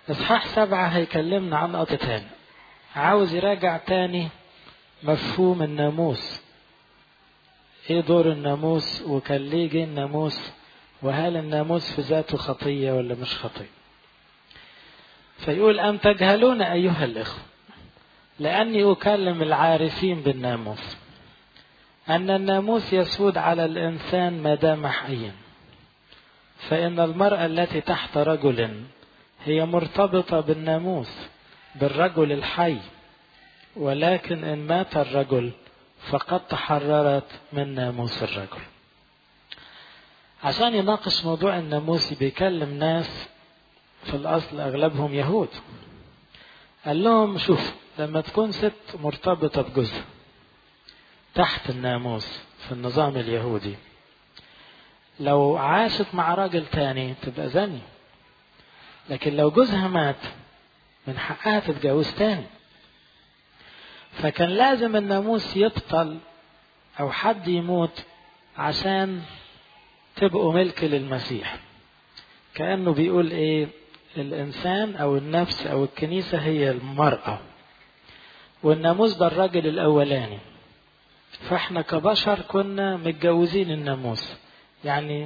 إصحاح سبعة هيكلمنا عن نقطة تاني عاوز يراجع تاني مفهوم الناموس ايه دور الناموس وكان ليه جه الناموس وهل الناموس في ذاته خطية ولا مش خطية فيقول أم تجهلون أيها الإخوة لأني أكلم العارفين بالناموس أن الناموس يسود على الإنسان ما دام حيا فإن المرأة التي تحت رجل هي مرتبطة بالناموس بالرجل الحي ولكن إن مات الرجل فقد تحررت من ناموس الرجل عشان يناقش موضوع الناموس بيكلم ناس في الأصل أغلبهم يهود قال لهم شوف لما تكون ست مرتبطة بجوزها تحت الناموس في النظام اليهودي لو عاشت مع راجل تاني تبقى زني لكن لو جوزها مات من حقها تتجوز تاني فكان لازم الناموس يبطل او حد يموت عشان تبقوا ملك للمسيح كانه بيقول ايه الانسان او النفس او الكنيسه هي المراه والناموس ده الراجل الاولاني فاحنا كبشر كنا متجوزين الناموس يعني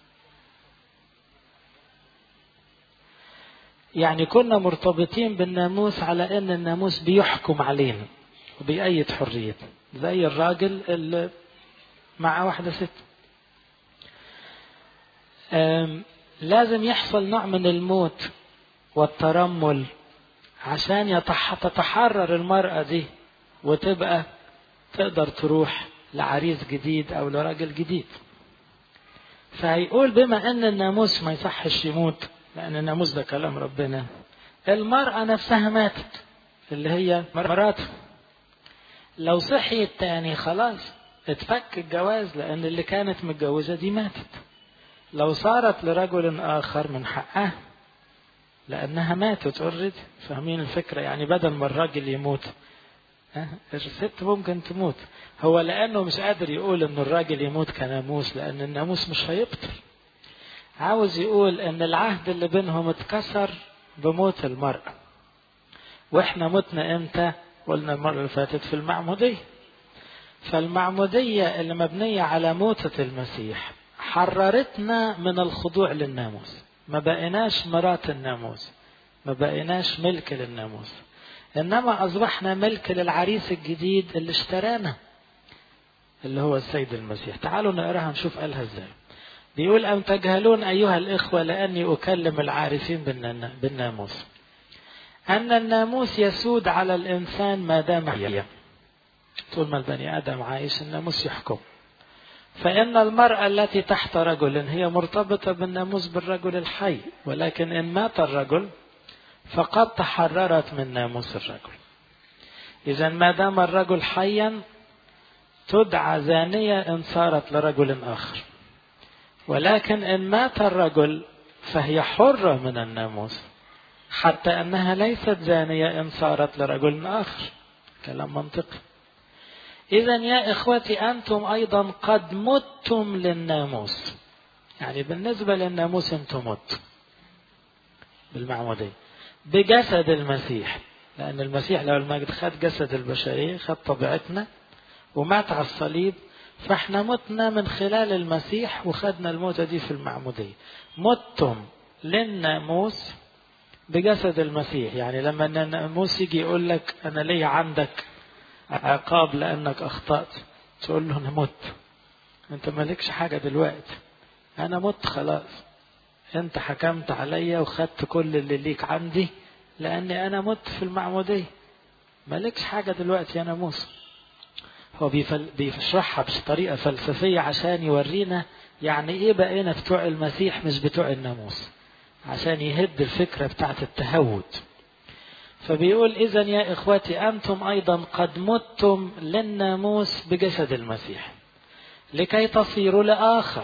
يعني كنا مرتبطين بالناموس على ان الناموس بيحكم علينا وبيأيد حريتنا زي الراجل اللي مع واحدة ست لازم يحصل نوع من الموت والترمل عشان يتح... تتحرر المرأة دي وتبقى تقدر تروح لعريس جديد أو لراجل جديد فهيقول بما أن الناموس ما يصحش يموت لأن الناموس ده كلام ربنا المرأة نفسها ماتت اللي هي مراته لو صحي التاني خلاص اتفك الجواز لأن اللي كانت متجوزة دي ماتت لو صارت لرجل آخر من حقها لأنها ماتت اوريدي فاهمين الفكرة يعني بدل ما الراجل يموت الست ممكن تموت هو لأنه مش قادر يقول إن الراجل يموت كناموس لأن الناموس مش هيبطل عاوز يقول إن العهد اللي بينهم اتكسر بموت المرأة وإحنا متنا إمتى؟ قلنا المرة اللي فاتت في المعمودية فالمعمودية اللي مبنية على موتة المسيح حررتنا من الخضوع للناموس ما بقيناش مرات الناموس ما بقيناش ملك للناموس انما اصبحنا ملك للعريس الجديد اللي اشترانا اللي هو السيد المسيح تعالوا نقراها نشوف قالها ازاي بيقول ام تجهلون ايها الاخوه لاني اكلم العارفين بالناموس ان الناموس يسود على الانسان ما دام حيا طول ما البني ادم عايش الناموس يحكم فإن المرأة التي تحت رجل هي مرتبطة بالناموس بالرجل الحي ولكن إن مات الرجل فقد تحررت من ناموس الرجل إذا ما دام الرجل حيا تدعى زانية إن صارت لرجل آخر ولكن إن مات الرجل فهي حرة من الناموس حتى أنها ليست زانية إن صارت لرجل آخر كلام منطقي إذا يا إخوتي أنتم أيضا قد متم للناموس يعني بالنسبة للناموس أنتم مت بالمعمودية بجسد المسيح لأن المسيح لو المجد خد جسد البشرية خد طبيعتنا ومات على الصليب فاحنا متنا من خلال المسيح وخدنا الموتة دي في المعمودية متم للناموس بجسد المسيح يعني لما الناموس يجي يقول لك أنا ليا عندك عقاب لأنك أخطأت تقول له أنا مت أنت مالكش حاجة دلوقتي أنا مت خلاص أنت حكمت عليا وخدت كل اللي ليك عندي لأني أنا مت في المعمودية مالكش حاجة دلوقتي يا ناموس هو بيفل بيشرحها بطريقة فلسفية عشان يورينا يعني إيه بقينا بتوع المسيح مش بتوع الناموس عشان يهد الفكرة بتاعت التهود فبيقول إذا يا إخوتي أنتم أيضا قد متم للناموس بجسد المسيح لكي تصيروا لآخر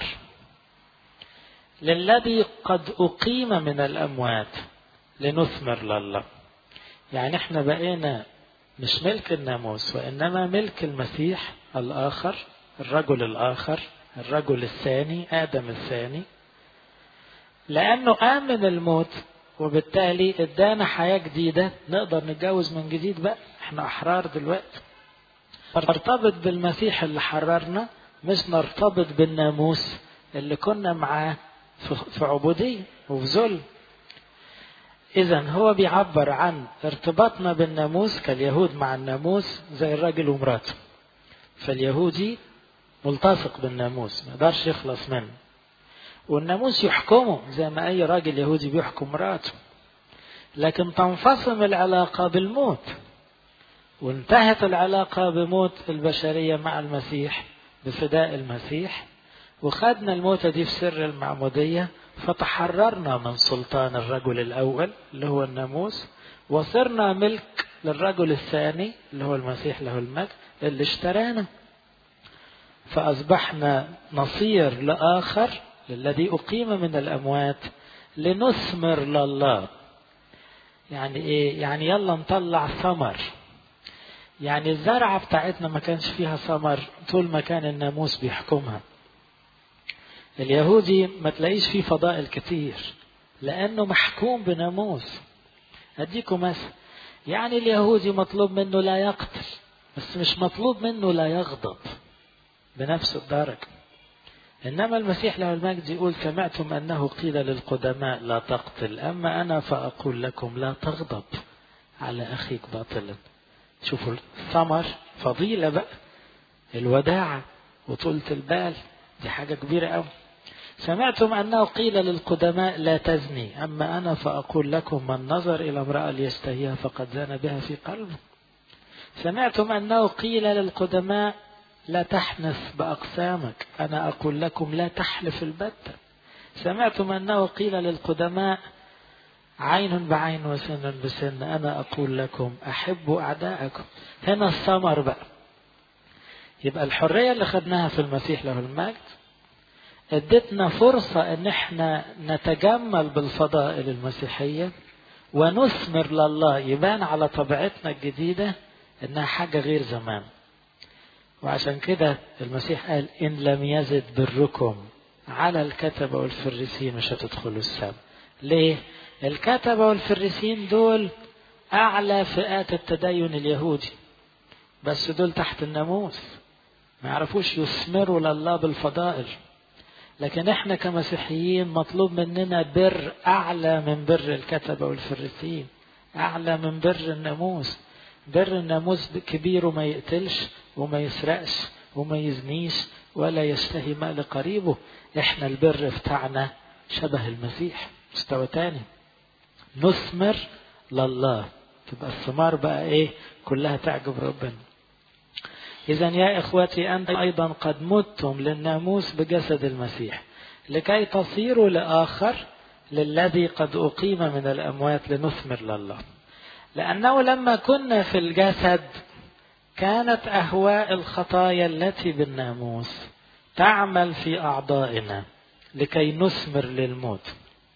للذي قد أقيم من الأموات لنثمر لله يعني احنا بقينا مش ملك الناموس وإنما ملك المسيح الآخر الرجل الآخر الرجل الثاني آدم الثاني لأنه قام من الموت وبالتالي ادانا حياة جديدة نقدر نتجوز من جديد بقى احنا احرار دلوقتي نرتبط بالمسيح اللي حررنا مش نرتبط بالناموس اللي كنا معاه في عبودية وفي ذل إذا هو بيعبر عن ارتباطنا بالناموس كاليهود مع الناموس زي الراجل ومراته فاليهودي ملتصق بالناموس ما يقدرش يخلص منه والناموس يحكمه زي ما أي راجل يهودي بيحكم مراته لكن تنفصم العلاقة بالموت وانتهت العلاقة بموت البشرية مع المسيح بفداء المسيح وخدنا الموتة دي في سر المعمودية فتحررنا من سلطان الرجل الأول اللي هو الناموس وصرنا ملك للرجل الثاني اللي هو المسيح له المجد اللي اشترانا فأصبحنا نصير لآخر للذي أقيم من الأموات لنثمر لله يعني إيه؟ يعني يلا نطلع ثمر يعني الزرعة بتاعتنا ما كانش فيها ثمر طول ما كان الناموس بيحكمها اليهودي ما تلاقيش فيه فضائل كتير لأنه محكوم بناموس أديكم مثل يعني اليهودي مطلوب منه لا يقتل بس مش مطلوب منه لا يغضب بنفس الدرجة إنما المسيح له المجد يقول سمعتم أنه قيل للقدماء لا تقتل أما أنا فأقول لكم لا تغضب على أخيك باطلا شوفوا الثمر فضيلة بقى الوداعة وطولة البال دي حاجة كبيرة أوي سمعتم أنه قيل للقدماء لا تزني أما أنا فأقول لكم من نظر إلى امرأة ليستهيها فقد زان بها في قلبه سمعتم أنه قيل للقدماء لا تحنث بأقسامك أنا أقول لكم لا تحلف البتة سمعتم أنه قيل للقدماء عين بعين وسن بسن أنا أقول لكم أحبوا أعداءكم هنا الثمر بقى يبقى الحرية اللي خدناها في المسيح له المجد ادتنا فرصة ان احنا نتجمل بالفضائل المسيحية ونثمر لله يبان على طبيعتنا الجديدة انها حاجة غير زمان وعشان كده المسيح قال ان لم يزد بركم على الكتبة والفريسين مش هتدخلوا السماء ليه الكتبة والفريسين دول اعلى فئات التدين اليهودي بس دول تحت الناموس ما يعرفوش يثمروا لله بالفضائل لكن احنا كمسيحيين مطلوب مننا بر اعلى من بر الكتبه والفريسين اعلى من بر الناموس بر الناموس كبير وما يقتلش وما يسرقش وما يزنيش ولا يشتهي مال قريبه احنا البر بتاعنا شبه المسيح مستوى تاني نثمر لله تبقى الثمار بقى ايه كلها تعجب ربنا إذا يا إخوتي أنتم أيضا قد متم للناموس بجسد المسيح لكي تصيروا لآخر للذي قد أقيم من الأموات لنثمر لله لأنه لما كنا في الجسد كانت أهواء الخطايا التي بالناموس تعمل في أعضائنا لكي نثمر للموت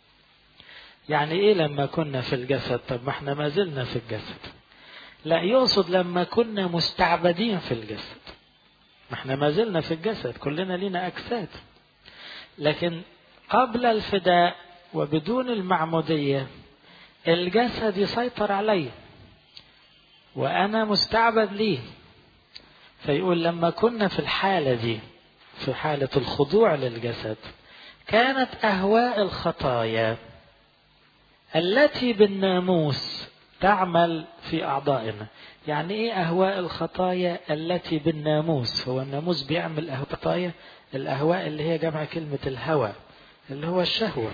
يعني إيه لما كنا في الجسد طب ما احنا ما زلنا في الجسد لا يقصد لما كنا مستعبدين في الجسد ما احنا ما زلنا في الجسد كلنا لنا أجساد لكن قبل الفداء وبدون المعمودية الجسد يسيطر علي وأنا مستعبد ليه فيقول لما كنا في الحالة دي في حالة الخضوع للجسد كانت أهواء الخطايا التي بالناموس تعمل في أعضائنا يعني إيه أهواء الخطايا التي بالناموس هو الناموس بيعمل أهواء خطايا الأهواء اللي هي جمع كلمة الهوى اللي هو الشهوة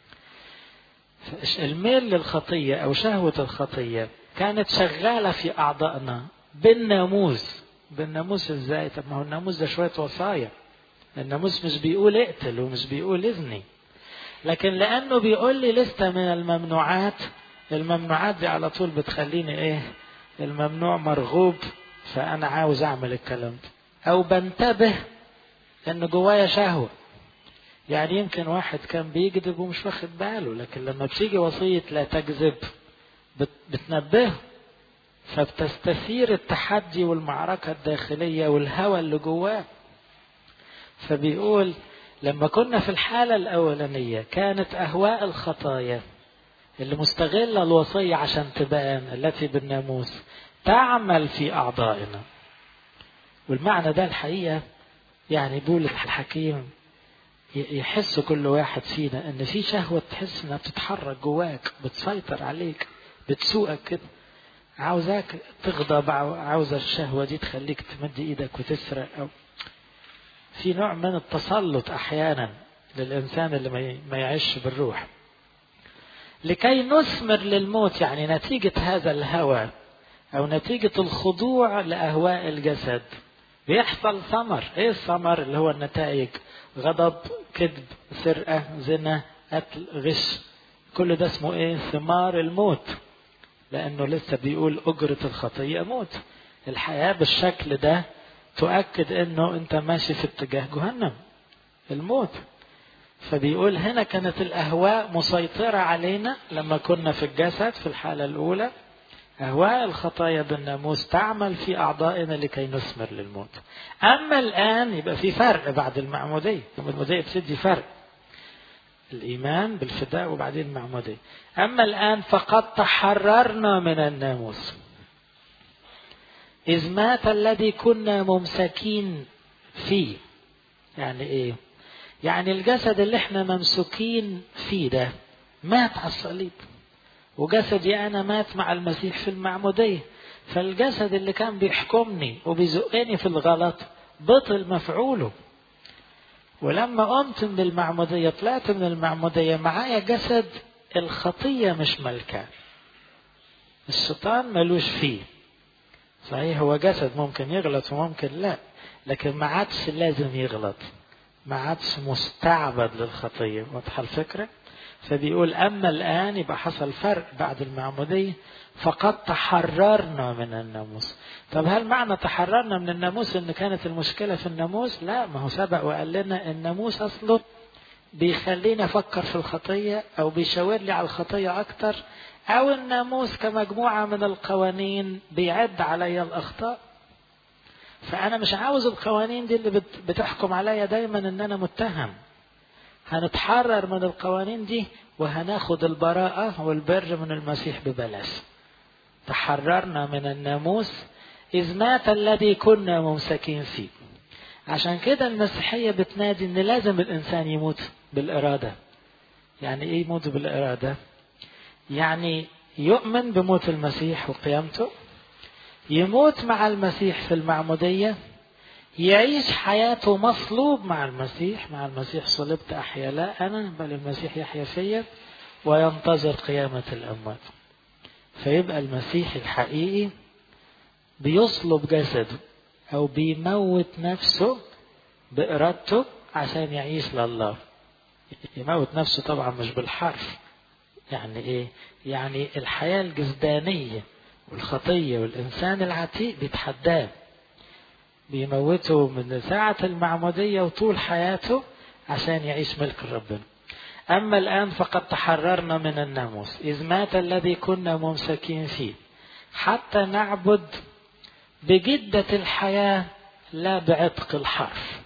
الميل للخطية أو شهوة الخطية كانت شغالة في أعضائنا بالناموس بالناموس ازاي طب ما هو الناموس ده شوية وصايا الناموس مش بيقول اقتل ومش بيقول اذني لكن لأنه بيقول لي لستة من الممنوعات الممنوعات دي على طول بتخليني ايه الممنوع مرغوب فانا عاوز اعمل الكلام ده او بنتبه ان جوايا شهوة يعني يمكن واحد كان بيكذب ومش واخد باله لكن لما بتيجي وصية لا تكذب بتنبهه فبتستثير التحدي والمعركة الداخلية والهوى اللي جواه فبيقول لما كنا في الحالة الأولانية كانت أهواء الخطايا اللي مستغلة الوصية عشان تبان التي بالناموس تعمل في أعضائنا والمعنى ده الحقيقة يعني بولس الحكيم يحس كل واحد فينا ان في شهوة تحس انها بتتحرك جواك بتسيطر عليك بتسوقك كده عاوزاك تغضب عاوزة الشهوة دي تخليك تمد ايدك وتسرق او في نوع من التسلط احيانا للانسان اللي ما يعيش بالروح لكي نثمر للموت يعني نتيجة هذا الهوى او نتيجة الخضوع لاهواء الجسد بيحصل ثمر ايه الثمر اللي هو النتائج غضب كذب سرقة زنا قتل غش كل ده اسمه ايه ثمار الموت لانه لسه بيقول اجرة الخطية موت الحياة بالشكل ده تؤكد انه انت ماشي في اتجاه جهنم الموت فبيقول هنا كانت الاهواء مسيطرة علينا لما كنا في الجسد في الحالة الاولى أهواء الخطايا بالناموس تعمل في أعضائنا لكي نثمر للموت أما الآن يبقى في فرق بعد المعمودية المعمودية بتدي فرق الإيمان بالفداء وبعدين المعمودية أما الآن فقد تحررنا من الناموس إذ مات الذي كنا ممسكين فيه يعني إيه يعني الجسد اللي احنا ممسوكين فيه ده مات على الصليب وجسدي أنا مات مع المسيح في المعمودية فالجسد اللي كان بيحكمني وبيزقني في الغلط بطل مفعوله ولما قمت من المعمودية طلعت من المعمودية معايا جسد الخطية مش ملكة الشيطان ملوش فيه صحيح هو جسد ممكن يغلط وممكن لا لكن ما عادش لازم يغلط ما عادش مستعبد للخطية واضحة الفكرة؟ فبيقول أما الآن يبقى حصل فرق بعد المعمودية فقد تحررنا من الناموس طب هل معنى تحررنا من الناموس ان كانت المشكلة في الناموس لا ما هو سبق وقال لنا الناموس اصله بيخليني افكر في الخطية او بيشاور لي على الخطية اكتر او الناموس كمجموعة من القوانين بيعد علي الاخطاء فانا مش عاوز القوانين دي اللي بتحكم عليا دايما ان انا متهم هنتحرر من القوانين دي وهناخد البراءة والبر من المسيح ببلاش تحررنا من الناموس إذ مات الذي كنا ممسكين فيه عشان كده المسيحية بتنادي إن لازم الإنسان يموت بالإرادة يعني إيه يموت بالإرادة يعني يؤمن بموت المسيح وقيامته يموت مع المسيح في المعمودية يعيش حياته مصلوب مع المسيح مع المسيح صلبت أحيا لا أنا بل المسيح يحيا فيا وينتظر قيامة الأموات فيبقى المسيح الحقيقي بيصلب جسده أو بيموت نفسه بإرادته عشان يعيش لله يموت نفسه طبعا مش بالحرف يعني إيه يعني الحياة الجسدانية والخطية والإنسان العتيق بيتحداه بيموته من ساعة المعمودية وطول حياته عشان يعيش ملك ربنا أما الآن فقد تحررنا من الناموس إذ مات الذي كنا ممسكين فيه حتى نعبد بجدة الحياة لا بعتق الحرف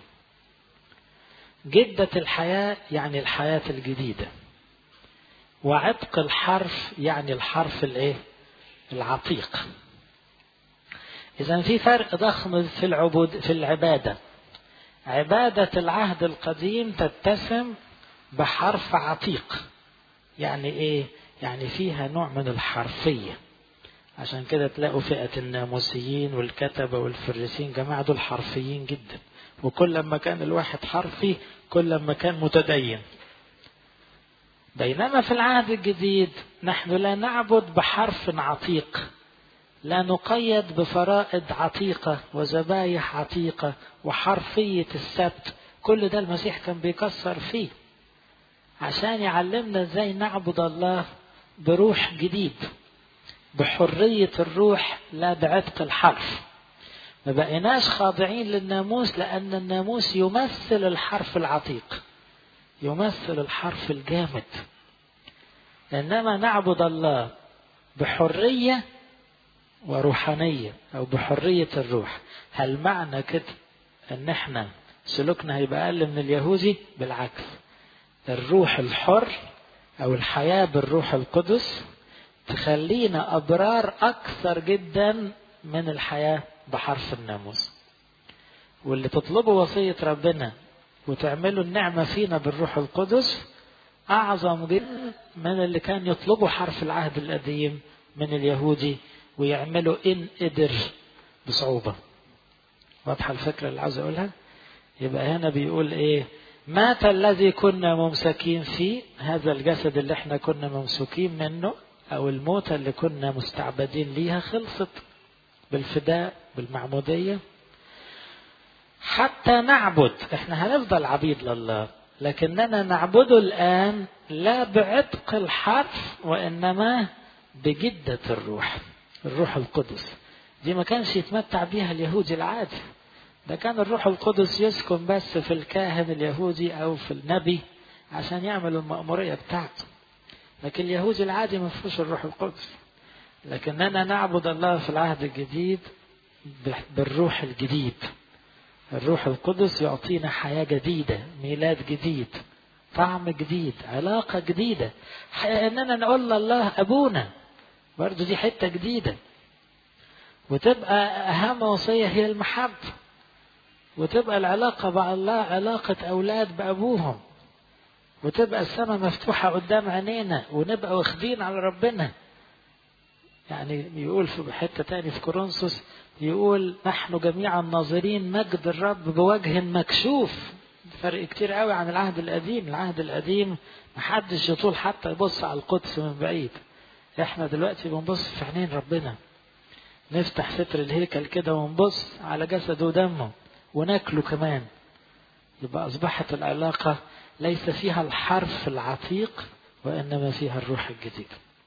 جدة الحياة يعني الحياة الجديدة وعتق الحرف يعني الحرف الايه العتيق إذا في فرق ضخم في العبود في العبادة عبادة العهد القديم تتسم بحرف عتيق يعني إيه؟ يعني فيها نوع من الحرفية عشان كده تلاقوا فئة الناموسيين والكتبة والفريسين جماعة دول حرفيين جدا وكل ما كان الواحد حرفي كل ما كان متدين بينما في العهد الجديد نحن لا نعبد بحرف عتيق لا نقيد بفرائض عتيقة وذبايح عتيقة وحرفية السبت كل ده المسيح كان بيكسر فيه عشان يعلمنا ازاي نعبد الله بروح جديد بحرية الروح لا بعتق الحرف ما بقيناش خاضعين للناموس لأن الناموس يمثل الحرف العتيق يمثل الحرف الجامد إنما نعبد الله بحرية وروحانية أو بحرية الروح هل معنى كده إن إحنا سلوكنا هيبقى أقل من اليهودي بالعكس الروح الحر أو الحياة بالروح القدس تخلينا أبرار أكثر جدا من الحياة بحرف الناموس واللي تطلبوا وصية ربنا وتعملوا النعمة فينا بالروح القدس أعظم جدا من اللي كان يطلبوا حرف العهد القديم من اليهودي ويعملوا إن قدر بصعوبة واضحة الفكرة اللي عاوز أقولها يبقى هنا بيقول إيه مات الذي كنا ممسكين فيه هذا الجسد اللي احنا كنا ممسوكين منه أو الموتة اللي كنا مستعبدين ليها خلصت بالفداء بالمعمودية حتى نعبد احنا هنفضل عبيد لله لكننا نعبده الآن لا بعتق الحرف وإنما بجدة الروح الروح القدس دي ما كانش يتمتع بيها اليهودي العادي ده كان الروح القدس يسكن بس في الكاهن اليهودي أو في النبي عشان يعمل المأمورية بتاعته لكن اليهودي العادي ما فيهوش الروح القدس لكننا نعبد الله في العهد الجديد بالروح الجديد الروح القدس يعطينا حياة جديدة ميلاد جديد طعم جديد علاقة جديدة اننا نقول لله ابونا برضو دي حتة جديدة وتبقى اهم وصية هي المحبة وتبقى العلاقة مع الله علاقة اولاد بابوهم وتبقى السماء مفتوحة قدام عينينا ونبقى واخدين على ربنا يعني يقول في حتة تاني في كورنثوس يقول نحن جميعا ناظرين مجد الرب بوجه مكشوف فرق كتير قوي عن العهد القديم العهد القديم محدش يطول حتى يبص على القدس من بعيد احنا دلوقتي بنبص في عينين ربنا نفتح ستر الهيكل كده ونبص على جسده ودمه وناكله كمان يبقى أصبحت العلاقة ليس فيها الحرف العتيق وإنما فيها الروح الجديد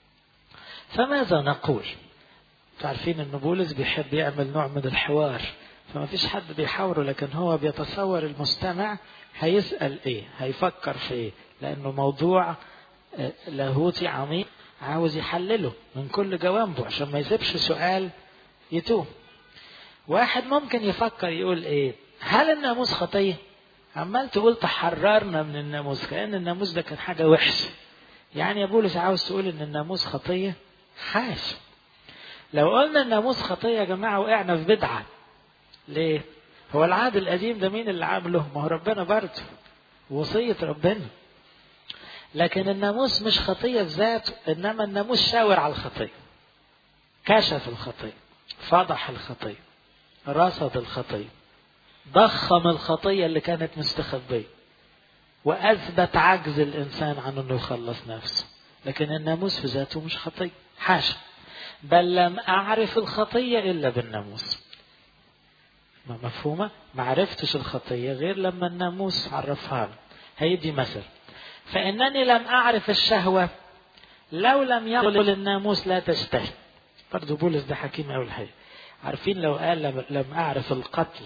فماذا نقول تعرفين ان بولس بيحب يعمل نوع من الحوار فما فيش حد بيحاوره لكن هو بيتصور المستمع هيسأل ايه هيفكر في ايه لانه موضوع لاهوتي عميق عاوز يحلله من كل جوانبه عشان ما يسيبش سؤال يتوه واحد ممكن يفكر يقول ايه هل الناموس خطية عمال تقول تحررنا من الناموس كأن الناموس ده كان حاجة وحشة يعني يا بولس عاوز تقول ان الناموس خطية حاش لو قلنا الناموس خطية يا جماعة وقعنا في بدعة ليه هو العهد القديم ده مين اللي عامله ما هو ربنا برضه وصية ربنا لكن الناموس مش خطية ذاته إنما الناموس شاور على الخطية كشف الخطية فضح الخطية رصد الخطية ضخم الخطية اللي كانت مستخبية وأثبت عجز الإنسان عن أنه يخلص نفسه لكن الناموس في ذاته مش خطية حاشا بل لم أعرف الخطية إلا بالناموس مفهومة؟ ما عرفتش الخطية غير لما الناموس عرفها لي هيدي مثل فإنني لم أعرف الشهوة لو لم يقل الناموس لا تشتهي برضه بولس ده حكيم أوي الحقيقة عارفين لو قال لم, لم أعرف القتل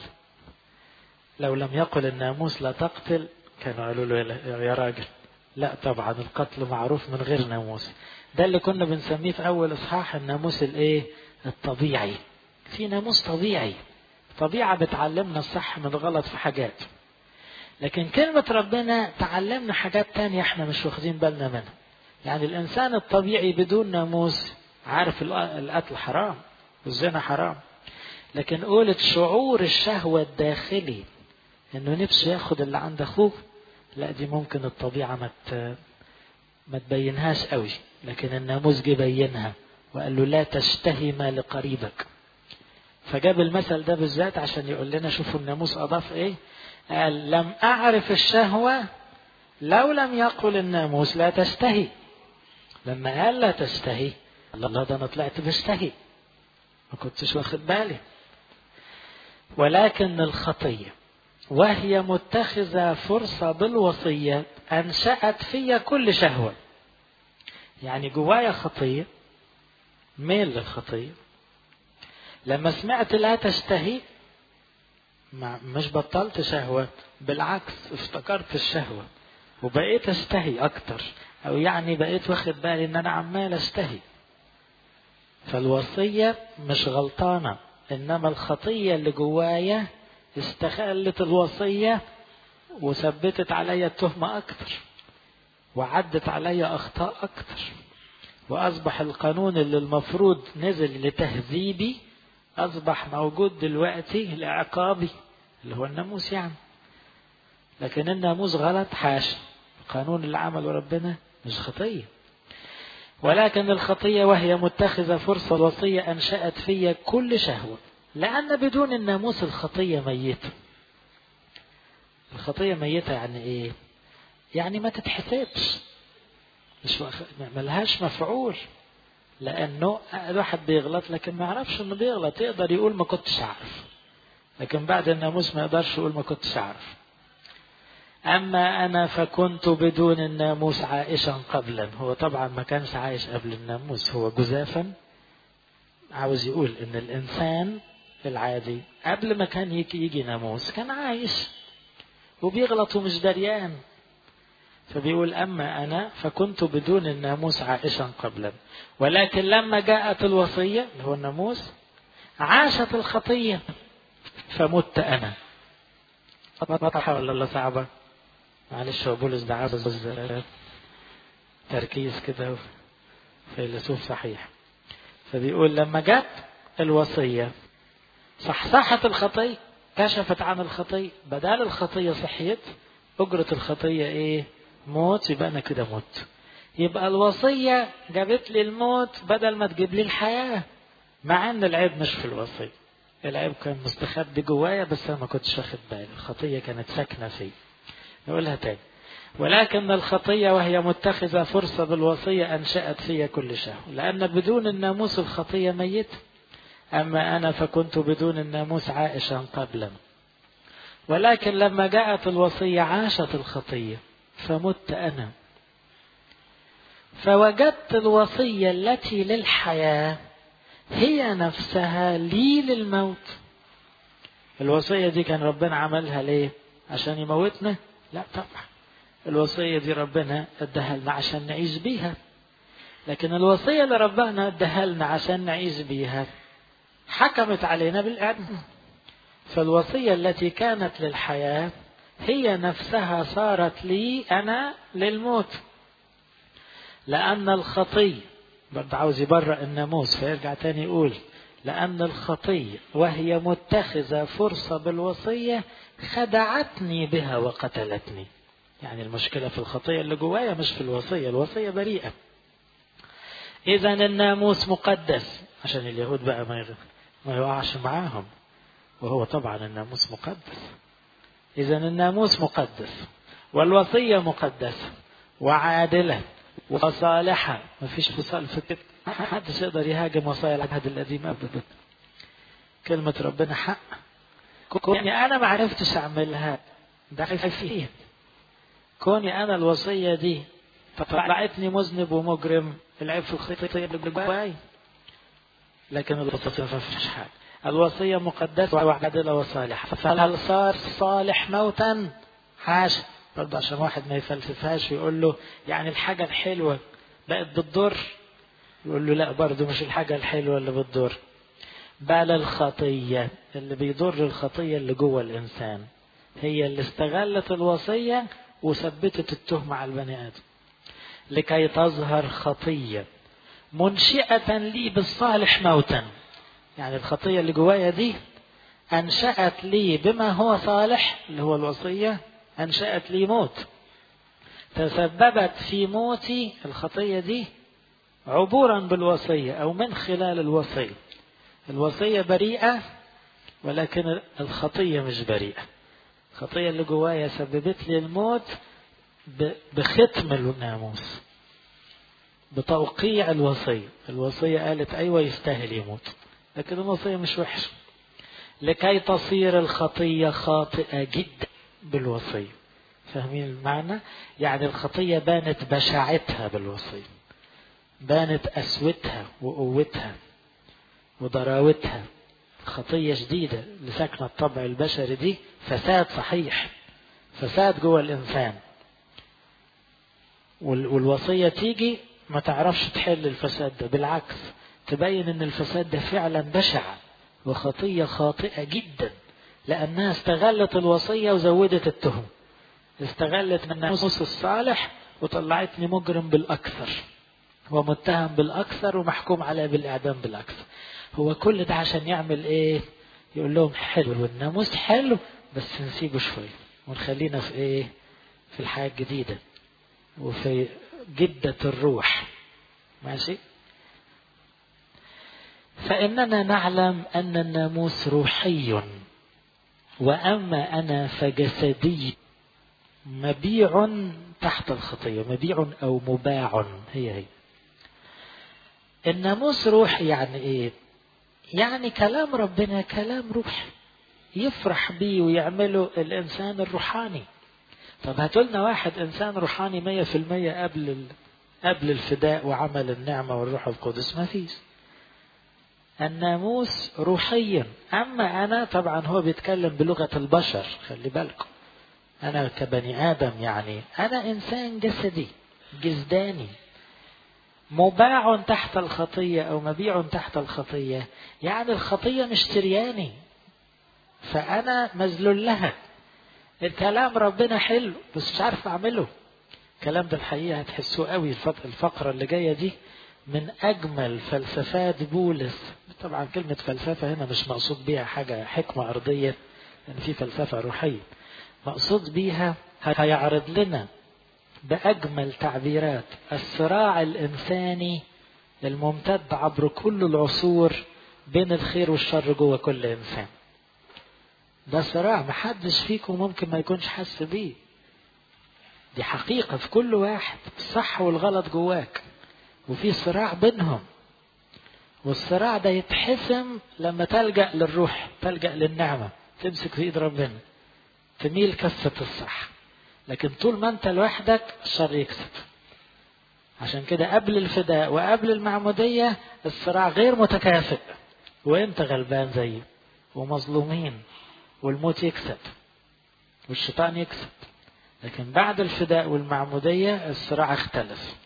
لو لم يقل الناموس لا تقتل كانوا قالوا له يا راجل لا طبعا القتل معروف من غير ناموس ده اللي كنا بنسميه في أول إصحاح الناموس الإيه؟ الطبيعي. في ناموس طبيعي. طبيعة بتعلمنا الصح من الغلط في حاجات. لكن كلمة ربنا تعلمنا حاجات تانية احنا مش واخدين بالنا منها. يعني الإنسان الطبيعي بدون ناموس عارف القتل حرام والزنا حرام. لكن قولت شعور الشهوة الداخلي إنه نفسه ياخد اللي عند أخوه لا دي ممكن الطبيعة ما ما تبينهاش قوي لكن الناموس جه بينها وقال له لا تشتهي ما لقريبك فجاب المثل ده بالذات عشان يقول لنا شوفوا الناموس اضاف ايه قال لم اعرف الشهوه لو لم يقل الناموس لا تشتهي لما قال لا تشتهي الله ده انا طلعت بشتهي ما كنتش واخد بالي ولكن الخطيه وهي متخذه فرصه بالوصيه انشات في كل شهوه يعني جوايا خطية ميل للخطية لما سمعت لا تشتهي مش بطلت شهوة بالعكس افتكرت الشهوة وبقيت اشتهي اكتر او يعني بقيت واخد بالي ان انا عمال اشتهي فالوصية مش غلطانة انما الخطية اللي جوايا استغلت الوصية وثبتت عليا التهمة اكتر وعدت عليا أخطاء أكتر وأصبح القانون اللي المفروض نزل لتهذيبي أصبح موجود دلوقتي لعقابي اللي هو الناموس يعني لكن الناموس غلط حاشا القانون اللي عمله ربنا مش خطية ولكن الخطية وهي متخذة فرصة الوصية أنشأت في كل شهوة لأن بدون الناموس الخطية ميتة الخطية ميتة يعني إيه؟ يعني ما تتحسبش مش ملهاش مفعول لأنه الواحد بيغلط لكن ما يعرفش إنه بيغلط يقدر يقول ما كنتش أعرف لكن بعد الناموس ما يقدرش يقول ما كنتش أعرف أما أنا فكنت بدون الناموس عائشا قبلا هو طبعا ما كانش عايش قبل الناموس هو جزافا عاوز يقول إن الإنسان العادي قبل ما كان يجي, يجي ناموس كان عايش وبيغلط ومش دريان فبيقول أما أنا فكنت بدون الناموس عائشا قبلا ولكن لما جاءت الوصية اللي هو الناموس عاشت الخطية فمت أنا واضحة ولا لا صعبة؟ معلش هو بولس ده عاوز تركيز كده فيلسوف صحيح فبيقول لما جت الوصية صحصحت الخطية كشفت عن الخطية بدل الخطية صحيت أجرة الخطية إيه؟ موت يبقى أنا كده مت يبقى الوصية جابت لي الموت بدل ما تجيب لي الحياة مع أن العيب مش في الوصية العيب كان مستخبي جوايا بس أنا ما كنتش واخد بالي الخطية كانت ساكنة فيه نقولها تاني ولكن الخطية وهي متخذة فرصة بالوصية أنشأت في كل شهوة لأن بدون الناموس الخطية ميتة أما أنا فكنت بدون الناموس عائشا قبلا ولكن لما جاءت الوصية عاشت الخطية فمت أنا فوجدت الوصية التي للحياة هي نفسها لي للموت الوصية دي كان ربنا عملها ليه عشان يموتنا لا طبعا الوصية دي ربنا اداها لنا عشان نعيش بيها لكن الوصية اللي ربنا اداها لنا عشان نعيش بيها حكمت علينا بالإعدام فالوصية التي كانت للحياة هي نفسها صارت لي أنا للموت لأن الخطية برضه عاوز يبرأ الناموس فيرجع تاني يقول لأن الخطية وهي متخذة فرصة بالوصية خدعتني بها وقتلتني يعني المشكلة في الخطية اللي جوايا مش في الوصية الوصية بريئة إذا الناموس مقدس عشان اليهود بقى ما ما يقعش معاهم وهو طبعا الناموس مقدس إذا الناموس مقدس والوصية مقدسة وعادلة وصالحة ما فيش فصال في كده ما حدش يقدر يهاجم وصايا العهد القديم أبدا كلمة ربنا حق كوني أنا ما عرفتش أعملها ده فيه كوني أنا الوصية دي طلعتني مذنب ومجرم العيب في الخطية اللي جواي لكن الوصية ما فيش حاجة الوصية مقدسة وعادلة وصالحة فهل صار صالح موتا حاشا برضه عشان واحد ما يفلسفهاش ويقول له يعني الحاجة الحلوة بقت بتضر يقول له لا برضه مش الحاجة الحلوة اللي بتضر بل الخطية اللي بيضر الخطية اللي جوه الإنسان هي اللي استغلت الوصية وثبتت التهمة على البني آدم لكي تظهر خطية منشئة لي بالصالح موتا يعني الخطية اللي جوايا دي أنشأت لي بما هو صالح اللي هو الوصية أنشأت لي موت تسببت في موتي الخطية دي عبورا بالوصية أو من خلال الوصية الوصية بريئة ولكن الخطية مش بريئة الخطية اللي جوايا سببت لي الموت بختم الناموس بتوقيع الوصية الوصية قالت أيوة يستاهل يموت لكن الوصية مش وحشة لكي تصير الخطية خاطئة جدا بالوصية فاهمين المعنى يعني الخطية بانت بشاعتها بالوصية بانت قسوتها وقوتها وضراوتها خطية شديدة اللي ساكنة الطبع البشري دي فساد صحيح فساد جوه الإنسان والوصية تيجي ما تعرفش تحل الفساد ده بالعكس تبين ان الفساد ده فعلا بشع وخطية خاطئة جدا لأنها استغلت الوصية وزودت التهم استغلت من الناموس الصالح وطلعتني مجرم بالأكثر ومتهم بالأكثر ومحكوم عليه بالإعدام بالأكثر هو كل ده عشان يعمل إيه يقول لهم حلو والناموس حلو بس نسيبه شوية ونخلينا في إيه في الحياة الجديدة وفي جدة الروح ماشي فإننا نعلم أن الناموس روحي وأما أنا فجسدي مبيع تحت الخطية مبيع أو مباع هي هي الناموس روحي يعني إيه يعني كلام ربنا كلام روحي يفرح بيه ويعمله الإنسان الروحاني طب هاتولنا واحد إنسان روحاني مية في المية قبل ال... قبل الفداء وعمل النعمة والروح القدس ما فيش الناموس روحيا أما أنا طبعا هو بيتكلم بلغة البشر خلي بالكم أنا كبني آدم يعني أنا إنسان جسدي جسداني مباع تحت الخطية أو مبيع تحت الخطية يعني الخطية مشترياني فأنا مذلول لها الكلام ربنا حلو بس مش عارف أعمله الكلام ده الحقيقة هتحسوه قوي الفقرة اللي جاية دي من أجمل فلسفات بولس طبعا كلمة فلسفة هنا مش مقصود بيها حاجة حكمة أرضية لأن في فلسفة روحية مقصود بيها هيعرض لنا بأجمل تعبيرات الصراع الإنساني الممتد عبر كل العصور بين الخير والشر جوه كل إنسان ده صراع محدش فيكم ممكن ما يكونش حاسس بيه دي حقيقة في كل واحد الصح والغلط جواك وفي صراع بينهم والصراع ده يتحسم لما تلجأ للروح تلجأ للنعمة تمسك في ايد ربنا تميل كفة الصح لكن طول ما انت لوحدك الشر يكسب عشان كده قبل الفداء وقبل المعمودية الصراع غير متكافئ وانت غلبان زيه ومظلومين والموت يكسب والشيطان يكسب لكن بعد الفداء والمعمودية الصراع اختلف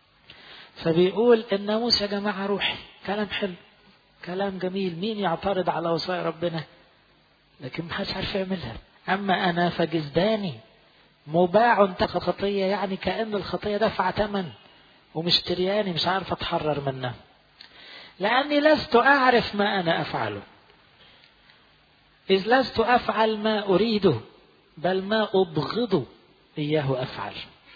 فبيقول الناموس يا جماعة روحي كلام حلو كلام جميل مين يعترض على وصايا ربنا لكن ما حدش عارف يعملها أما أنا فجسداني مباع تحت خطية يعني كأن الخطية دفع ثمن ومشترياني مش عارف أتحرر منها لأني لست أعرف ما أنا أفعله إذ لست أفعل ما أريده بل ما أبغضه إياه أفعل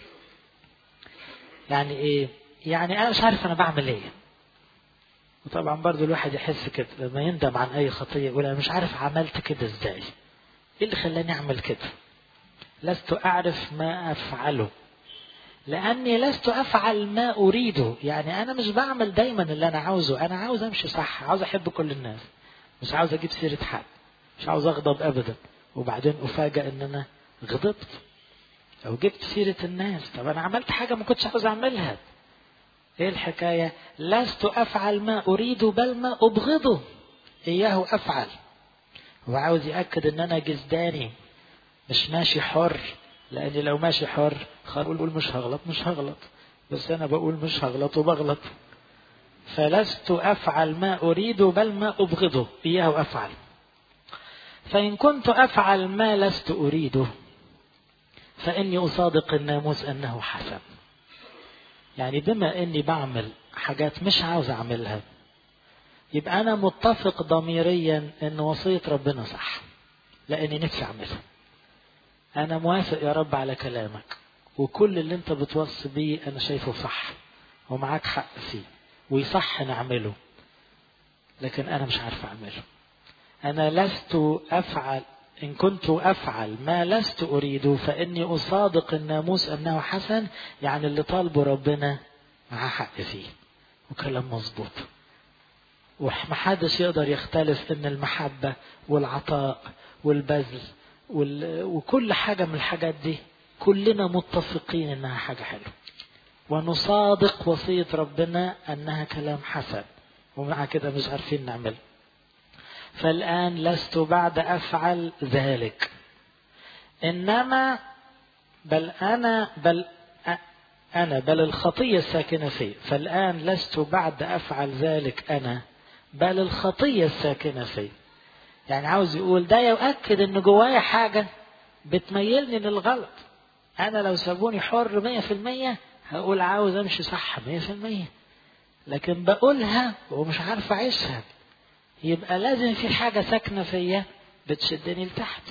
يعني إيه يعني أنا مش عارف أنا بعمل إيه وطبعا برضو الواحد يحس كده لما يندم عن أي خطية يقول أنا مش عارف عملت كده إزاي إيه اللي خلاني أعمل كده لست أعرف ما أفعله لأني لست أفعل ما أريده يعني أنا مش بعمل دايما اللي أنا عاوزه أنا عاوز أمشي صح عاوز أحب كل الناس مش عاوز أجيب سيرة حد مش عاوز أغضب أبدا وبعدين أفاجأ إن أنا غضبت أو جبت سيرة الناس طب أنا عملت حاجة ما كنتش عاوز أعملها إيه الحكاية لست أفعل ما أريد بل ما أبغضه إياه أفعل هو عاوز يأكد إن أنا جسداني مش ماشي حر لأني لو ماشي حر خلاص بقول مش هغلط مش هغلط بس أنا بقول مش هغلط وبغلط فلست أفعل ما أريد بل ما أبغضه إياه أفعل فإن كنت أفعل ما لست أريده فإني أصادق الناموس أنه حسن يعني بما أني بعمل حاجات مش عاوز أعملها يبقى أنا متفق ضميريا أن وصية ربنا صح لأني نفسي أعملها أنا موافق يا رب على كلامك وكل اللي أنت بتوصي بيه أنا شايفه صح ومعاك حق فيه ويصح نعمله لكن أنا مش عارف أعمله أنا لست أفعل إن كنت أفعل ما لست أريد فإني أصادق الناموس أنه حسن يعني اللي طالبه ربنا معاه حق فيه وكلام مظبوط ومحدش يقدر يختلف ان المحبة والعطاء والبذل وكل حاجة من الحاجات دي كلنا متفقين انها حاجة حلوة ونصادق وصية ربنا انها كلام حسن ومع كده مش عارفين نعمله فالآن لست بعد أفعل ذلك إنما بل أنا بل أنا بل الخطية الساكنة في فالآن لست بعد أفعل ذلك أنا بل الخطية الساكنة في يعني عاوز يقول ده يؤكد إن جوايا حاجة بتميلني للغلط أنا لو سابوني حر مية في المية هقول عاوز أمشي صح مية في المية لكن بقولها ومش عارف أعيشها يبقى لازم في حاجة ساكنة فيا بتشدني لتحت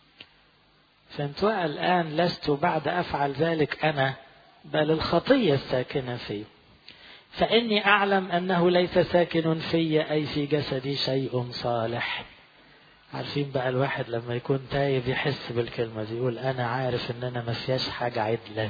فهمتوا الآن لست بعد أفعل ذلك أنا بل الخطية الساكنة في فإني أعلم أنه ليس ساكن في أي في جسدي شيء صالح عارفين بقى الواحد لما يكون تايب يحس بالكلمة دي يقول أنا عارف إن أنا ما فيهاش حاجة عدلة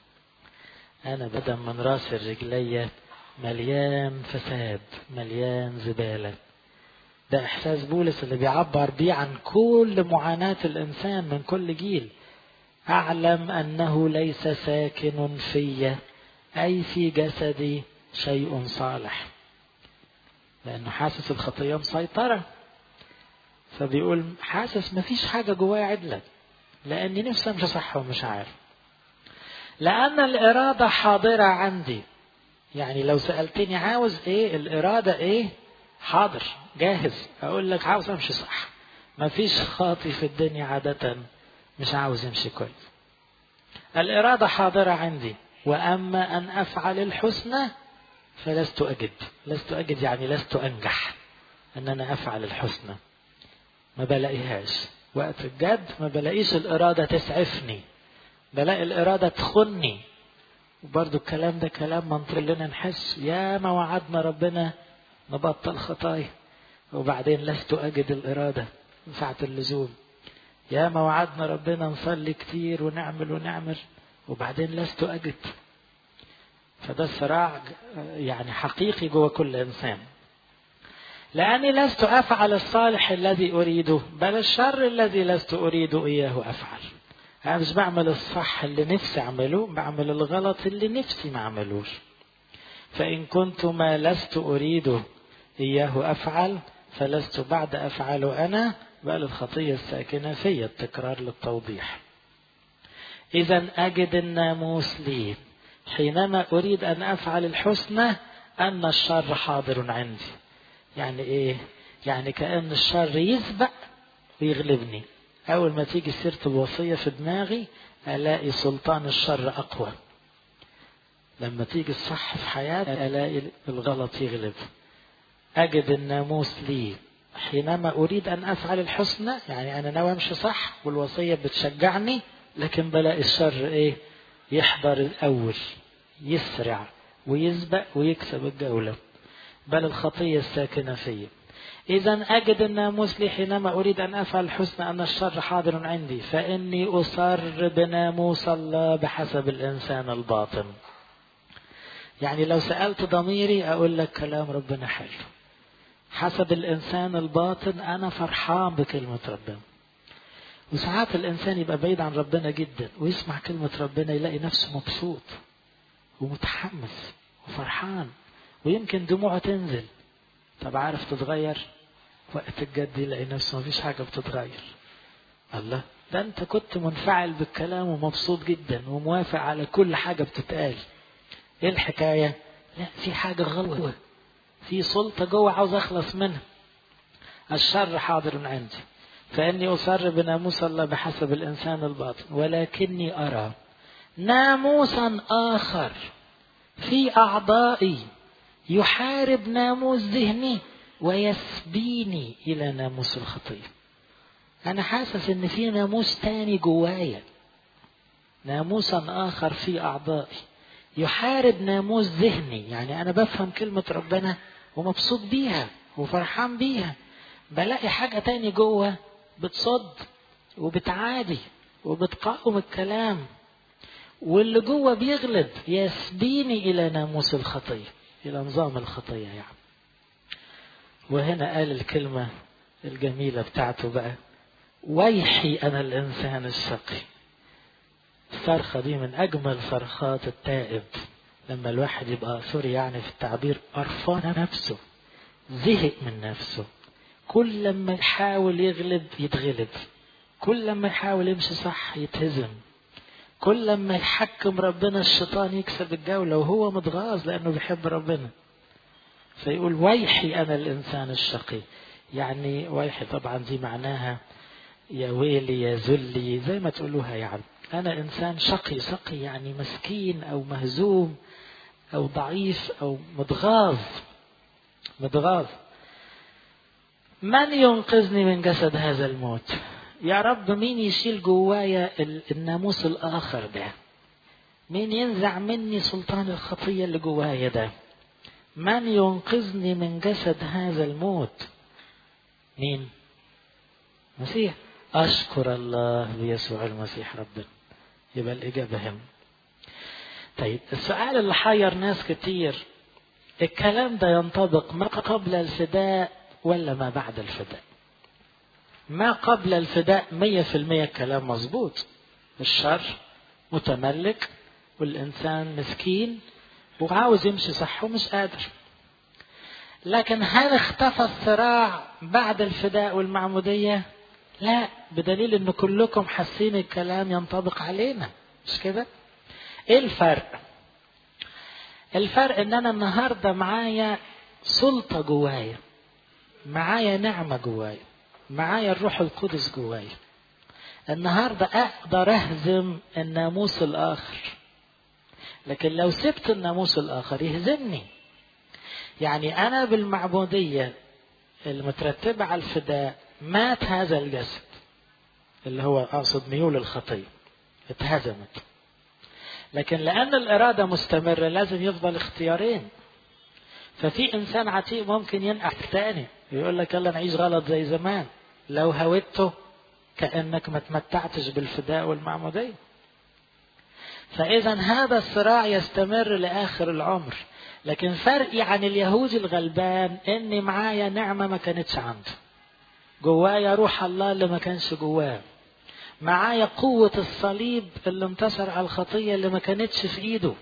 أنا بدل من راس الرجلية مليان فساد مليان زبالة ده إحساس بولس اللي بيعبر بيه عن كل معاناة الإنسان من كل جيل أعلم أنه ليس ساكن في أي في جسدي شيء صالح لأنه حاسس الخطية مسيطرة فبيقول حاسس مفيش حاجة جوايا عدلة لأني نفسي أمشي صح ومش عارف لأن الإرادة حاضرة عندي يعني لو سألتني عاوز إيه الإرادة إيه حاضر جاهز أقول لك عاوز أمشي صح مفيش خاطي في الدنيا عادة مش عاوز يمشي كويس الإرادة حاضرة عندي وأما أن أفعل الحسنى فلست أجد لست أجد يعني لست أنجح أن أنا أفعل الحسنى ما بلاقيهاش وقت الجد ما بلاقيش الإرادة تسعفني بلاقي الإرادة تخني وبرضو الكلام ده كلام منطقي لنا نحس يا ما وعدنا ربنا نبطل خطايا وبعدين لست أجد الإرادة ساعة اللزوم يا ما وعدنا ربنا نصلي كتير ونعمل ونعمل وبعدين لست أجد فده صراع يعني حقيقي جوه كل إنسان لأني لست أفعل الصالح الذي أريده بل الشر الذي لست أريد إياه أفعل أنا مش بعمل الصح اللي نفسي أعمله بعمل الغلط اللي نفسي ما أعملوش فإن كنت ما لست أريده إياه أفعل فلست بعد أفعله أنا بل الخطية الساكنة في التكرار للتوضيح إذا أجد الناموس لي حينما أريد أن أفعل الحسنى أن الشر حاضر عندي يعني إيه يعني كأن الشر يسبق ويغلبني أول ما تيجي سيرة الوصية في دماغي ألاقي سلطان الشر أقوى لما تيجي الصح في حياتي ألاقي الغلط يغلب أجد الناموس لي حينما أريد أن أفعل الحسنى يعني أنا ناوي أمشي صح والوصية بتشجعني لكن بلاقي الشر إيه يحضر الأول يسرع ويسبق ويكسب الجولة بل الخطية الساكنة فيه إذا أجد الناموس لي حينما أريد أن أفعل الحسنى أن الشر حاضر عندي فإني أصر بناموس الله بحسب الإنسان الباطن يعني لو سألت ضميري أقول لك كلام ربنا حلو حسب الإنسان الباطن أنا فرحان بكلمة ربنا وساعات الإنسان يبقى بعيد عن ربنا جدا ويسمع كلمة ربنا يلاقي نفسه مبسوط ومتحمس وفرحان ويمكن دموعه تنزل طب عارف تتغير وقت الجد يلاقي نفسه مفيش حاجة بتتغير الله ده انت كنت منفعل بالكلام ومبسوط جدا وموافق على كل حاجة بتتقال ايه الحكاية لا في حاجة غلط في سلطة جوه عاوز اخلص منها الشر حاضر عندي فاني اصر بناموس الله بحسب الانسان الباطن ولكني ارى ناموسا اخر في اعضائي يحارب ناموس ذهني ويسبيني الى ناموس الخطيه انا حاسس ان في ناموس تاني جوايا ناموسا اخر في اعضائي يحارب ناموس ذهني يعني انا بفهم كلمه ربنا ومبسوط بيها وفرحان بيها بلاقي حاجه تاني جوه بتصد وبتعادي وبتقاوم الكلام واللي جوه بيغلب يسبيني الى ناموس الخطيه الى نظام الخطيه يعني وهنا قال الكلمه الجميله بتاعته بقى ويحي انا الانسان الشقي الصرخه دي من اجمل صرخات التائب لما الواحد يبقى سوري يعني في التعبير قرفان نفسه زهق من نفسه كل لما يحاول يغلب يتغلب كل لما يحاول يمشي صح يتهزم كل لما يحكم ربنا الشيطان يكسب الجولة وهو متغاظ لأنه بيحب ربنا فيقول ويحي أنا الإنسان الشقي يعني ويحي طبعا دي معناها يا ويلي يا ذلي زي ما تقولوها يعني أنا إنسان شقي شقي يعني مسكين أو مهزوم أو ضعيف أو متغاظ متغاظ من ينقذني من جسد هذا الموت يا رب مين يشيل جوايا الناموس الآخر ده مين ينزع مني سلطان الخطية اللي جوايا ده من ينقذني من جسد هذا الموت مين مسيح أشكر الله بيسوع المسيح ربنا يبقى الإجابة هم طيب السؤال اللي حير ناس كتير الكلام ده ينطبق ما قبل الفداء ولا ما بعد الفداء ما قبل الفداء مية في المية الكلام مظبوط الشر متملك والإنسان مسكين وعاوز يمشي صح ومش قادر لكن هل اختفى الصراع بعد الفداء والمعمودية لا بدليل ان كلكم حاسين الكلام ينطبق علينا مش كده ايه الفرق الفرق ان انا النهاردة معايا سلطة جوايا معايا نعمة جوايا معايا الروح القدس جوايا النهاردة اقدر اهزم الناموس الاخر لكن لو سبت الناموس الاخر يهزمني يعني انا بالمعبودية المترتبة على الفداء مات هذا الجسد اللي هو اقصد ميول الخطيه اتهزمت لكن لان الاراده مستمره لازم يفضل اختيارين ففي انسان عتيق ممكن ينقح تاني يقول لك يلا نعيش غلط زي زمان لو هويته كانك ما تمتعتش بالفداء والمعموديه فاذا هذا الصراع يستمر لاخر العمر لكن فرقي عن اليهودي الغلبان اني معايا نعمه ما كانتش عنده جوايا روح الله اللي ما كانش جواه معايا قوة الصليب اللي انتصر على الخطية اللي ما كانتش في ايده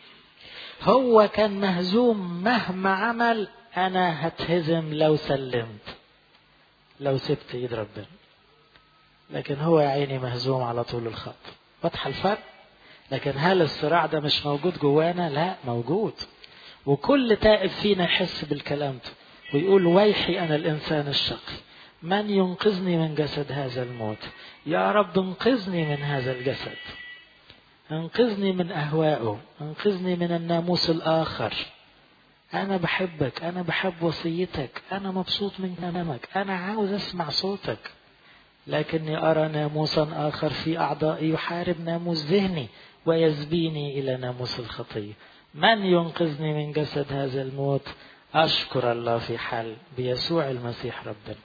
هو كان مهزوم مهما عمل انا هتهزم لو سلمت لو سبت ايد ربنا لكن هو يا عيني مهزوم على طول الخط واضحة الفرق لكن هل الصراع ده مش موجود جوانا لا موجود وكل تائب فينا يحس بالكلام ده ويقول ويحي انا الانسان الشقي من ينقذني من جسد هذا الموت يا رب انقذني من هذا الجسد انقذني من اهوائه انقذني من الناموس الاخر انا بحبك انا بحب وصيتك انا مبسوط من كلامك انا عاوز اسمع صوتك لكني ارى ناموسا اخر في اعضائي يحارب ناموس ذهني ويسبيني الى ناموس الخطيه من ينقذني من جسد هذا الموت اشكر الله في حال بيسوع المسيح ربنا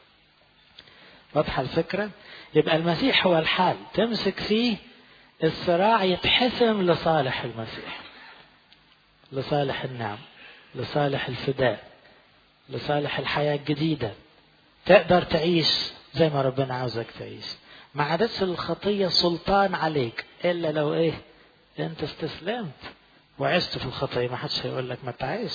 واضحة الفكرة؟ يبقى المسيح هو الحال تمسك فيه الصراع يتحسم لصالح المسيح لصالح النعم لصالح الفداء لصالح الحياة الجديدة تقدر تعيش زي ما ربنا عاوزك تعيش ما عادتش الخطية سلطان عليك إلا لو إيه أنت استسلمت وعشت في الخطية ما حدش هيقول لك ما تعيش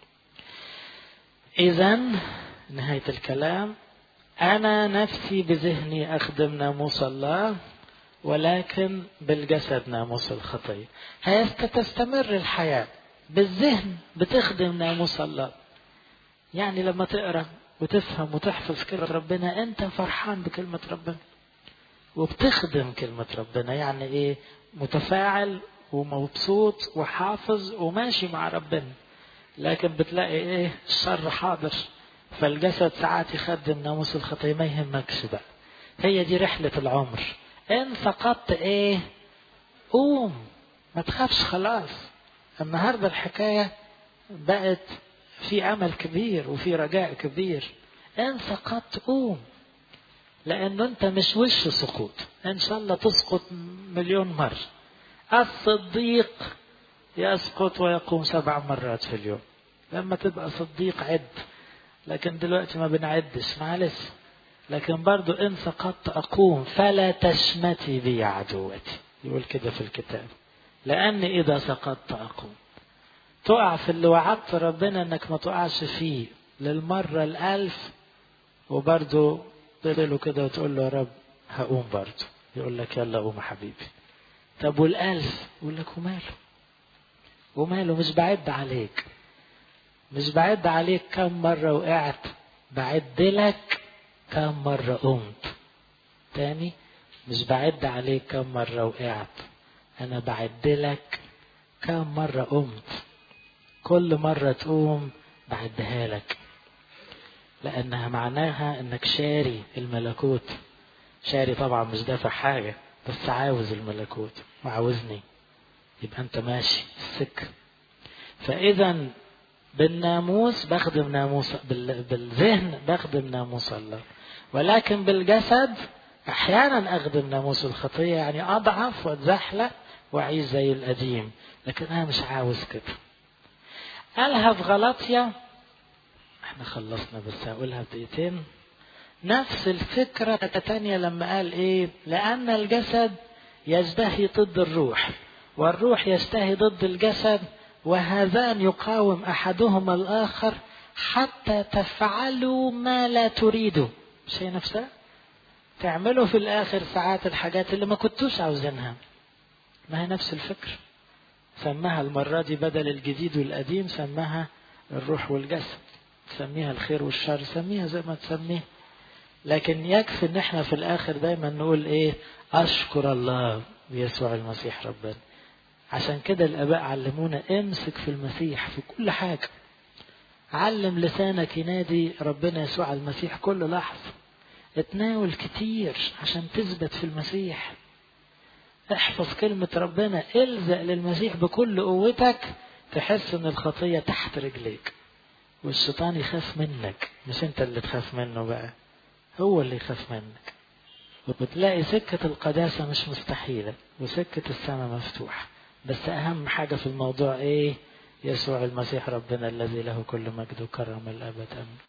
إذا نهاية الكلام أنا نفسي بذهني أخدم ناموس الله ولكن بالجسد ناموس الخطية هتستمر الحياة بالذهن بتخدم ناموس الله يعني لما تقرأ وتفهم وتحفظ كلمة ربنا أنت فرحان بكلمة ربنا وبتخدم كلمة ربنا يعني إيه متفاعل ومبسوط وحافظ وماشي مع ربنا لكن بتلاقي إيه الشر حاضر فالجسد ساعات يخدم ناموس الخطية ما يهمكش بقى هي دي رحلة العمر إن سقطت إيه قوم ما تخافش خلاص النهاردة الحكاية بقت في أمل كبير وفي رجاء كبير إن سقطت قوم لأنه أنت مش وش سقوط إن شاء الله تسقط مليون مرة الصديق يسقط ويقوم سبع مرات في اليوم لما تبقى صديق عد لكن دلوقتي ما بنعدش معلش لكن برضو إن سقطت أقوم فلا تشمتي بي عدوتي يقول كده في الكتاب لأن إذا سقطت أقوم تقع في اللي وعدت ربنا إنك ما تقعش فيه للمرة الألف وبرضو تقول كده وتقول له يا رب هقوم برضو يقول لك يلا قوم يا حبيبي طب والألف يقول لك وماله وماله مش بعد عليك مش بعد عليك كم مرة وقعت بعد لك كم مرة قمت تاني مش بعد عليك كم مرة وقعت أنا بعد لك كم مرة قمت كل مرة تقوم بعدها لك لأنها معناها إنك شاري الملكوت شاري طبعا مش دافع حاجة بس عاوز الملكوت وعاوزني يبقى أنت ماشي السكة فإذا بالناموس بخدم ناموس بالذهن بخدم ناموس الله ولكن بالجسد أحيانا أخدم ناموس الخطية يعني أضعف وأتزحلق وأعيش زي القديم لكن أنا مش عاوز كده قالها في غلطية احنا خلصنا بس هقولها بدقيقتين نفس الفكرة تانية لما قال ايه لأن الجسد يزدهي ضد الروح والروح يشتهي ضد الجسد وهذان يقاوم أحدهما الآخر حتى تفعلوا ما لا تريدوا مش هي نفسها تعملوا في الآخر ساعات الحاجات اللي ما كنتوش عاوزينها ما هي نفس الفكر سماها المرة دي بدل الجديد والقديم سماها الروح والجسد تسميها الخير والشر سميها زي ما تسميه لكن يكفي ان احنا في الاخر دايما نقول ايه اشكر الله بيسوع المسيح ربنا عشان كده الاباء علمونا امسك في المسيح في كل حاجه علم لسانك ينادي ربنا يسوع المسيح كل لحظه اتناول كتير عشان تثبت في المسيح احفظ كلمة ربنا الزق للمسيح بكل قوتك تحس ان الخطية تحت رجليك والشيطان يخاف منك مش انت اللي تخاف منه بقى هو اللي يخاف منك وبتلاقي سكة القداسة مش مستحيلة وسكة السماء مفتوحة بس أهم حاجة في الموضوع إيه؟ يسوع المسيح ربنا الذي له كل مجد وكرم الأبد أمين